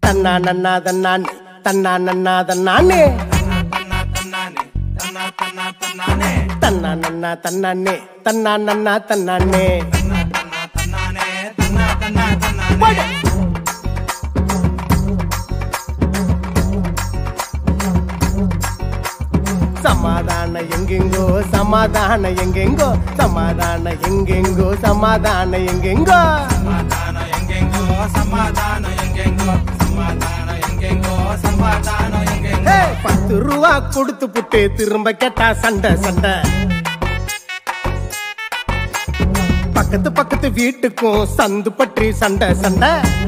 தன்னா நன்னா தன்னான் தன்னா நன்னா தன்னானே தன்னா நன்னா தன்னானே தன்னா நன்னா தன்னானே போடு. சமாதான எங்கெங்கோ சமாதான எங்கெங்கோ சமாதான எங்கெங்கோ சமாதான எங்கெங்கோ சமாதானம் எங்கெங்கோ சமாதானம் எங்கெங்கோ சமாதானம் எங்கெங்கோ சமாதானம் எங்கெங்கோ ஏய், பத்து ரூபா கொடுத்து புட்டு திரும்ப கேட்டா சண்டை சண்டை பக்கத்து பக்கத்து வீட்டுக்கும் சந்து பற்றி சண்டை சண்டை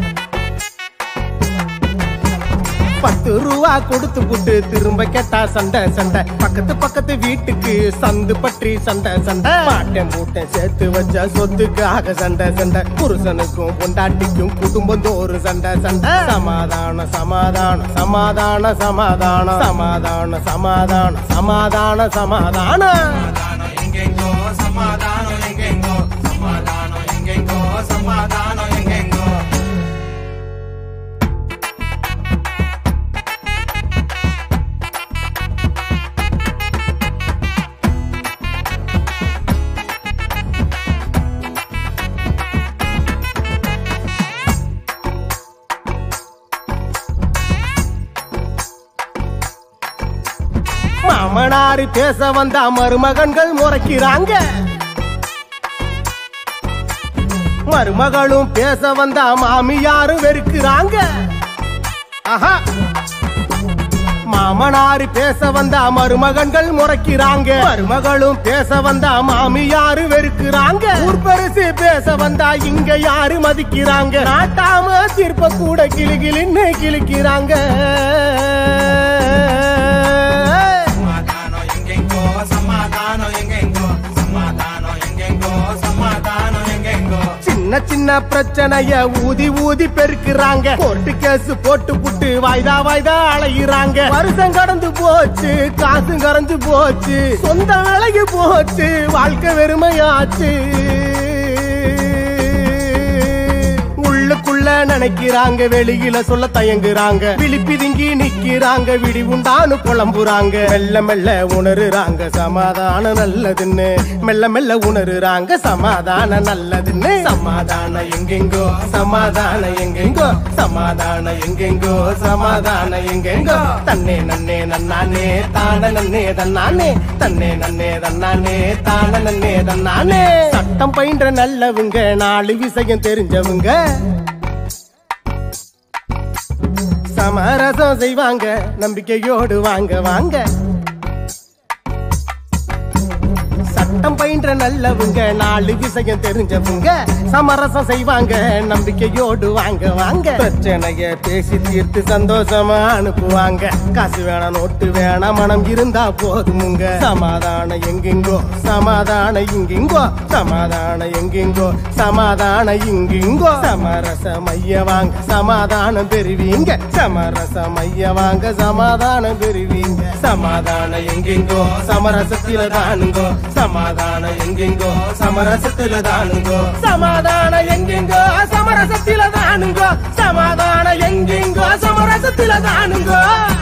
பத்து ரூபா கொடுத்து புட்டு திரும்ப கேட்டா சண்டை சண்டை பக்கத்து பக்கத்து வீட்டுக்கு சந்து பற்றி சண்டை சண்டை பாட்டன் பூட்டன் சேர்த்து வச்ச சொத்துக்காக சண்டை சண்டை புருஷனுக்கும் பொண்டாட்டிக்கும் குடும்பம் தோறு சண்டை சண்டை சமாதான சமாதான சமாதான சமாதான சமாதான சமாதான சமாதான சமாதான சமாதானம் எங்கெங்கோ சமாதானம் எங்கெங்கோ சமாதானம் எங்கெங்கோ சமாதானம் எங்கெங்கோ மாமனாரு பேச வந்தா மருமகன்கள் முறைக்கிறாங்க மருமகளும் பேச வந்தா மாமியாரும் வெறுக்கிறாங்க ஆஹா மாமனாரு பேச வந்தா மருமகன்கள் முறைக்கிறாங்க மருமகளும் பேச வந்தா மாமியாரு வெறுக்கிறாங்க ஊர் பெருசு பேச வந்தா இங்க யாரு மதிக்கிறாங்க நாட்டாம தீர்ப்ப கூட கிளுகிளின்னு கிழிக்கிறாங்க சமாதானம் எங்கெங்கோ சமாதானம் எங்கெங்கோ சமாதானம் எங்கெங்கோ சமாதானம் எங்கெங்கோ சின்ன சின்ன பிரச்சனைய ஊதி ஊதி பெருக்குறாங்க கோர்ட்டு கேஸ் போட்டு புட்டு வாய்தா வாய்தா அலையிறாங்க வருஷம் கடந்து போச்சு காசு கரைஞ்சு போச்சு சொந்த விலகி போச்சு வாழ்க்கை வெறுமையாச்சு உள்ளுக்குள்ள நினைக்கிறாங்க வெளியில சொல்ல தயங்குறாங்க விழிப்பிதுங்கி நிக்கிறாங்க விடி உண்டான்னு புலம்புறாங்க மெல்ல மெல்ல உணருறாங்க சமாதானம் நல்லதுன்னு மெல்ல மெல்ல உணருறாங்க சமாதானம் நல்லதுன்னு சமாதானம் எங்கெங்கோ சமாதானம் எங்கெங்கோ சமாதானம் எங்கெங்கோ சமாதானம் எங்கெங்கோ தன்னே நன்னே நன்னானே தான நன்னே தன்னானே தன்னே நன்னே தன்னானே தான நன்னே தன்னானே சட்டம் பயின்ற நல்லவங்க நாலு விஷயம் தெரிஞ்சவங்க சமரசம் செய்வாங்க நம்பிக்கையோடு வாங்க வாங்க சட்டம் பயின்ற நல்லவங்க நாலு விஷயம் தெரிஞ்சவங்க சமரசம் செய்வாங்க நம்பிக்கையோடு வாங்க வாங்க பிரச்சனைய பேசி தீர்த்து சந்தோஷமா அனுப்புவாங்க காசு வேணாம் நோட்டு வேணாம் மனம் இருந்தா போதுமுங்க சமாதானம் எங்கெங்கோ சமாதானம் இங்கெங்கோ சமாதானம் எங்கெங்கோ சமாதானம் இங்கெங்கோ சமரச மைய வாங்க சமாதானம் பெறுவீங்க சமரச மைய வாங்க சமாதானம் பெறுவீங்க சமாதானம் எங்கெங்கோ சமரசத்தில தானுங்கோ சமாதானம் எங்கெங்கோ சமரசத்தில தானுங்கோ சமாதானம் எங்கெங்கோ சமரசத்தில தானுங்கோ சமாதானம் எங்கெங்கோ சமரசத்தில தானுங்கோ